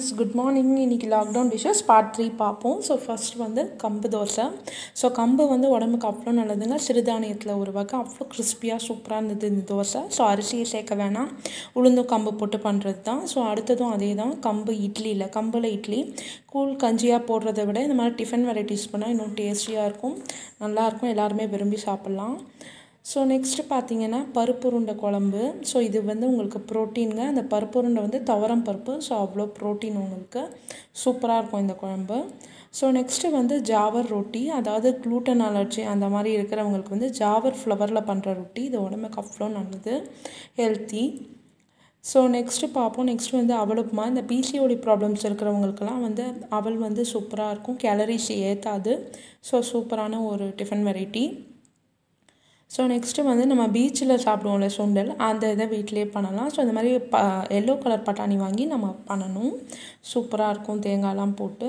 friends good morning இன்றைக்கி lockdown dishes part three பார்ப்போம் so first வந்து கம்பு தோசை ஸோ கம்பு வந்து உடம்புக்கு அவ்வளோ நல்லதுங்க சிறுதானியத்தில் ஒரு வகை அவ்வளோ கிறிஸ்பியாக சூப்பராக இருந்தது இந்த தோசை ஸோ அரிசியை சேர்க்க வேணாம் உளுந்தும் கம்பு போட்டு பண்ணுறது தான் ஸோ அடுத்ததும் அதே தான் கம்பு இட்லியில் கம்பில் இட்லி கூழ் கஞ்சியாக போடுறத விட இந்த மாதிரி டிஃபன் வெரைட்டிஸ் பண்ணால் இன்னும் டேஸ்டியாக இருக்கும் நல்லாயிருக்கும் எல்லாருமே விரும்பி சாப்பிட்லாம் ஸோ நெக்ஸ்ட்டு பார்த்தீங்கன்னா பருப்பு உருண்டை குழம்பு ஸோ இது வந்து உங்களுக்கு ப்ரோட்டீனுங்க அந்த பருப்பு உருண்டை வந்து துவரம் பருப்பு ஸோ அவ்வளோ ப்ரோட்டீன் உங்களுக்கு சூப்பராக இருக்கும் இந்த குழம்பு ஸோ நெக்ஸ்ட்டு வந்து ஜாவர் ரொட்டி அதாவது க்ளூட்டன் அலர்ஜி அந்த மாதிரி இருக்கிறவங்களுக்கு வந்து ஜாவர் ஃப்ளவரில் பண்ணுற ரொட்டி இது உடம்புக்கு அவ்வளோ நல்லது ஹெல்த்தி ஸோ நெக்ஸ்ட்டு பார்ப்போம் நெக்ஸ்ட் வந்து அவல் உப்புமா இந்த பிசிஓடி ப்ராப்ளம்ஸ் இருக்கிறவங்களுக்கெல்லாம் வந்து அவல் வந்து சூப்பராக இருக்கும் கேலரிஸ் ஏற்றாது ஸோ சூப்பரான ஒரு டிஃபன் வெரைட்டி ஸோ நெக்ஸ்ட்டு வந்து நம்ம பீச்சில் சாப்பிடுவோம்ல சுண்டல் அந்த இதை வீட்டிலே பண்ணலாம் ஸோ இந்த மாதிரி ப எல்லோ கலர் பட்டாணி வாங்கி நம்ம பண்ணணும் சூப்பராக இருக்கும் தேங்காய்லாம் போட்டு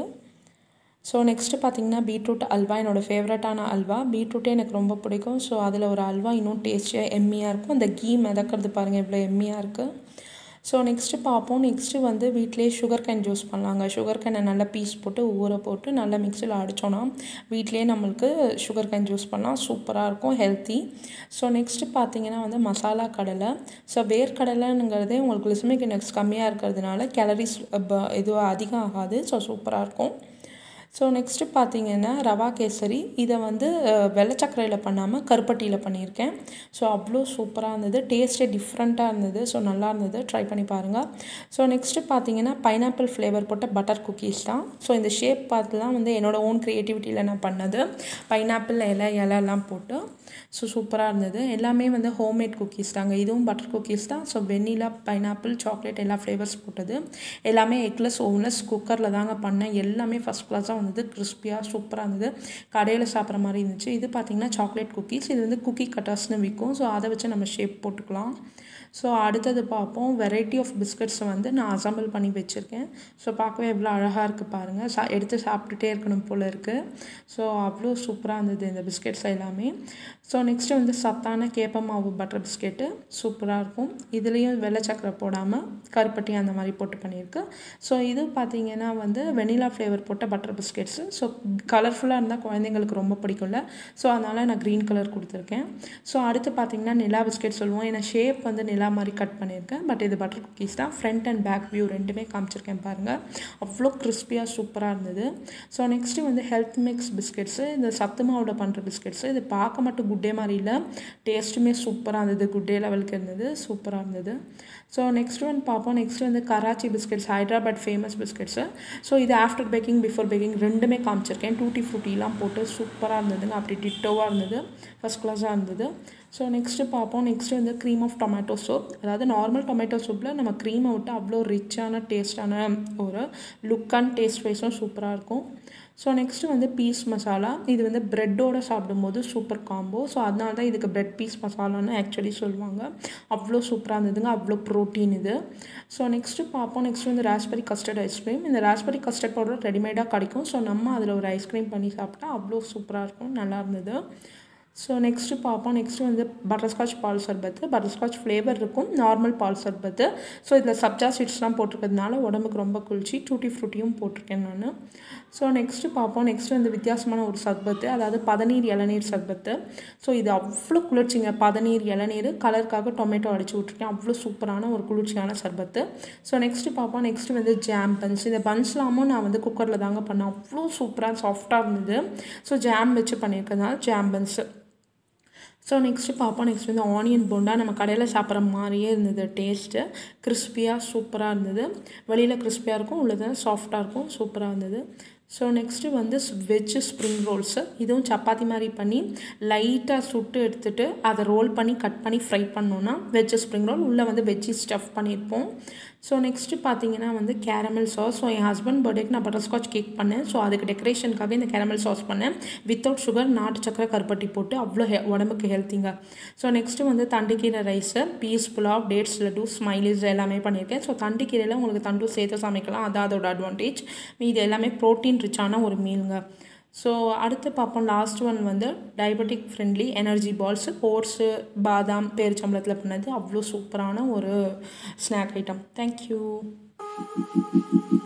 ஸோ நெக்ஸ்ட்டு பார்த்திங்கன்னா பீட்ரூட் அல்வா என்னோடய ஃபேவரட்டான அல்வா பீட்ரூட்டே எனக்கு ரொம்ப பிடிக்கும் ஸோ அதில் ஒரு அல்வா இன்னும் டேஸ்டியாக எம்மியாக இருக்கும் அந்த கீ மிதக்கிறது பாருங்கள் எவ்வளோ எம்மியாக இருக்குது ஸோ நெக்ஸ்ட்டு பார்ப்போம் நெக்ஸ்ட்டு வந்து வீட்டிலே சுகர் கேன் ஜூஸ் பண்ணலாங்க சுகர் கேனை நல்லா பீஸ் போட்டு ஊற போட்டு நல்லா மிக்சியில் அடித்தோன்னா வீட்டிலே நம்மளுக்கு சுகர் கேன் ஜூஸ் பண்ணால் சூப்பராக இருக்கும் ஹெல்த்தி ஸோ நெக்ஸ்ட்டு பார்த்தீங்கன்னா வந்து மசாலா கடலை ஸோ வேர்க்கடலைங்கிறதே உங்களுக்கு கிளிசமிக் இண்டெக்ஸ் கம்மியாக இருக்கிறதுனால கேலரிஸ் இதுவாக அதிகம் ஆகாது ஸோ சூப்பராக இருக்கும் ஸோ நெக்ஸ்ட்டு பார்த்தீங்கன்னா ரவா கேசரி இதை வந்து வெள்ளச்சக்கரையில் பண்ணாமல் கருப்பட்டியில் பண்ணியிருக்கேன் ஸோ அவ்வளோ சூப்பராக இருந்தது டேஸ்ட்டே டிஃப்ரெண்ட்டாக இருந்தது ஸோ நல்லா இருந்தது ட்ரை பண்ணி பாருங்கள் ஸோ நெக்ஸ்ட்டு பார்த்தீங்கன்னா பைனாப்பிள் ஃப்ளேவர் போட்ட பட்டர் குக்கீஸ் தான் ஸோ இந்த ஷேப் பார்த்துலாம் வந்து என்னோடய ஓன் க்ரியேட்டிவிட்டியில் நான் பண்ணது பைனாப்பிள் இலை இலையெல்லாம் போட்டு ஸோ சூப்பராக இருந்தது எல்லாமே வந்து ஹோம்மேட் குக்கீஸ் தாங்க இதுவும் பட்டர் குக்கீஸ் தான் ஸோ வெண்ணிலா பைனாப்பிள் சாக்லேட் எல்லா ஃப்ளேவர்ஸ் போட்டது எல்லாமே எக்லெஸ் ஓவ்னஸ் குக்கரில் தாங்க பண்ணேன் எல்லாமே ஃபஸ்ட் கிளாஸாக வந்தது கிறிஸ்பியாக சூப்பராக இருந்தது கடையில் சாப்பிட்ற மாதிரி இருந்துச்சு இது பார்த்திங்கன்னா சாக்லேட் குக்கீஸ் இது வந்து குக்கி கட்டர்ஸ்னு விற்கும் ஸோ அதை வச்சு நம்ம ஷேப் போட்டுக்கலாம் ஸோ அடுத்தது பார்ப்போம் வெரைட்டி ஆஃப் பிஸ்கட்ஸை வந்து நான் அசம்பிள் பண்ணி வச்சுருக்கேன் ஸோ பார்க்கவே எவ்வளோ அழகாக இருக்குது பாருங்கள் சா எடுத்து சாப்பிட்டுட்டே இருக்கணும் போல் இருக்குது ஸோ அவ்வளோ சூப்பராக இருந்தது இந்த பிஸ்கெட்ஸ் எல்லாமே ஸோ நெக்ஸ்ட்டு வந்து சத்தான கேப்ப மாவு பட்டர் பிஸ்கெட்டு சூப்பராக இருக்கும் இதுலேயும் வெள்ளை சக்கரை போடாமல் கருப்பட்டி அந்த மாதிரி போட்டு பண்ணியிருக்கு ஸோ இது பார்த்திங்கன்னா வந்து வெனிலா ஃப்ளேவர் போட்ட பட்டர் பிஸ்கெட்ஸு ஸோ கலர்ஃபுல்லாக இருந்தால் குழந்தைங்களுக்கு ரொம்ப பிடிக்கும்ல ஸோ அதனால் நான் க்ரீன் கலர் கொடுத்துருக்கேன் ஸோ அடுத்து பார்த்திங்கன்னா நிலா பிஸ்கெட் சொல்லுவோம் ஏன்னா ஷேப் வந்து நிலா மாதிரி கட் பண்ணியிருக்கேன் பட் இது பட்டர் குக்கீஸ் தான் ஃப்ரண்ட் அண்ட் பேக் வியூ ரெண்டுமே காமிச்சிருக்கேன் பாருங்கள் அவ்வளோ கிறிஸ்பியாக சூப்பராக இருந்தது ஸோ நெக்ஸ்ட்டு வந்து ஹெல்த் மிக்ஸ் பிஸ்கெட்ஸு இந்த சத்து மாவோட பண்ணுற பிஸ்கெட்ஸு இது பார்க்க மட்டும் குட்டே மாதிரி இல்லை டேஸ்ட்டுமே சூப்பராக இருந்தது குட்டே லெவலுக்கு இருந்தது சூப்பராக இருந்தது ஸோ நெக்ஸ்ட் ஒன் பார்ப்போம் நெக்ஸ்ட் வந்து Karachi biscuits Hyderabad famous biscuits so இது ஆஃப்டர் பேக்கிங் பிஃபோர் பேக்கிங் ரெண்டுமே காமிச்சிருக்கேன் டூட்டி ஃப்ரூட்டிலாம் போட்டு சூப்பராக இருந்ததுங்க அப்படி டிட்டோவாக இருந்தது ஃபஸ்ட் கிளாஸாக இருந்தது ஸோ நெக்ஸ்ட்டு பார்ப்போம் நெக்ஸ்ட்டு வந்து க்ரீம் ஆஃப் டொமேட்டோ சூப் அதாவது நார்மல் டொமேட்டோ சூப்பில் நம்ம க்ரீமை விட்டு அவ்வளோ ரிச்சான டேஸ்டான ஒரு லுக் அண்ட் டேஸ்ட் வைஸும் சூப்பராக இருக்கும் ஸோ நெக்ஸ்ட்டு வந்து பீஸ் மசாலா இது வந்து ப்ரெட்டோடு சாப்பிடும்போது சூப்பர் காம்போ ஸோ அதனால தான் இதுக்கு ப்ரெட் பீஸ் மசாலான்னு ஆக்சுவலி சொல்லுவாங்க அவ்வளோ சூப்பராக இருந்ததுங்க அவ்வளோ ப்ரோட்டீன் இது ஸோ நெக்ஸ்ட்டு பார்ப்போம் நெக்ஸ்ட் வந்து ராஸ்பெரி கஸ்டர்ட் ஐஸ்கிரீம் இந்த ராஸ்பெரி கஸ்டர்ட் பவுடர் ரெடிமேடாக கிடைக்கும் ஸோ நம்ம அதில் ஒரு ஐஸ்கிரீம் பண்ணி சாப்பிட்டா அவ்வளோ சூப்பராக இருக்கும் நல்லா இருந்தது ஸோ நெக்ஸ்ட்டு பார்ப்போம் நெக்ஸ்ட்டு வந்து பட்டர்ஸ்காட்ச் பால் சர்பத்து பட்டர்ஸ்காட்ச் ஃப்ளேவர் இருக்கும் நார்மல் பால் சர்பத்து ஸோ இதில் சப்ஜா சீட்ஸ்லாம் போட்டிருக்கிறதுனால உடம்புக்கு ரொம்ப குளிர்ச்சி டூட்டி ஃப்ரூட்டியும் போட்டிருக்கேன் நான் ஸோ நெக்ஸ்ட்டு பார்ப்போம் நெக்ஸ்ட்டு வந்து வித்தியாசமான ஒரு சர்பத்து அதாவது பதநீர் இளநீர் சர்பத்து ஸோ இது அவ்வளோ குளிர்ச்சிங்க பதநீர் இளநீர் கலருக்காக டொமேட்டோ அடிச்சு விட்ருக்கேன் அவ்வளோ சூப்பரான ஒரு குளிர்ச்சியான சர்பத்து ஸோ நெக்ஸ்ட்டு பார்ப்போம் நெக்ஸ்ட்டு வந்து ஜாம் பன்ஸ் இந்த பன்ஸ்லாமும் நான் வந்து குக்கரில் தாங்க பண்ணேன் அவ்வளோ சூப்பராக சாஃப்டாக இருந்தது ஸோ ஜாம் வச்சு பண்ணியிருக்கிறதுனால ஜாம் பன்ஸு ஸோ நெக்ஸ்ட்டு பார்ப்போம் நெக்ஸ்ட் வந்து ஆனியன் போண்டா நம்ம கடையில் சாப்பிட்ற மாதிரியே இருந்தது டேஸ்ட்டு கிறிஸ்பியாக சூப்பராக இருந்தது வெளியில் கிறிஸ்பியாக இருக்கும் உள்ளது சாஃப்டாக இருக்கும் சூப்பராக இருந்தது ஸோ நெக்ஸ்ட்டு வந்து வெஜ்ஜு ஸ்ப்ரிங் ரோல்ஸு இதுவும் சப்பாத்தி மாதிரி பண்ணி லைட்டாக சுட்டு எடுத்துகிட்டு அதை ரோல் பண்ணி கட் பண்ணி ஃப்ரை பண்ணோன்னா வெஜ்ஜு ஸ்ப்ரிங் ரோல் உள்ளே வந்து வெஜ்ஜி ஸ்டஃப் பண்ணியிருப்போம் ஸோ நெக்ஸ்ட்டு பார்த்தீங்கன்னா வந்து கேரமல் சாஸ் ஸோ என் ஹஸ்பண்ட் பர்த்டேக்கு நான் பட்டர்ஸ்காட்ச் கேக் பண்ணேன் ஸோ அதுக்கு டெக்கரேஷனுக்காக இந்த கேரமல் சாஸ் பண்ணேன் வித்தவுட் சுகர் நாட்டு சக்கரை கருப்பட்டி போட்டு அவ்வளோ ஹெ உடம்புக்கு ஹெல்த்திங்க ஸோ நெக்ஸ்ட்டு வந்து தண்டுக்கீரை rice peas pulao dates laddu smileys எல்லாமே பண்ணியிருக்கேன் ஸோ தண்டுக்கீரையில் உங்களுக்கு தண்டு சேர்த்து சமைக்கலாம் அது அதோட அட்வான்டேஜ் மீது எல்லாமே ப்ரோட்டீன் ரிச்சான ஒரு மீலுங்க ஸோ அடுத்து பார்ப்போம் லாஸ்ட் ஒன் வந்து diabetic friendly energy balls oats பாதாம் பேரிச்சம்பளத்தில் பண்ணது அவ்வளோ சூப்பரான ஒரு ஸ்நாக் ஐட்டம் தேங்க்யூ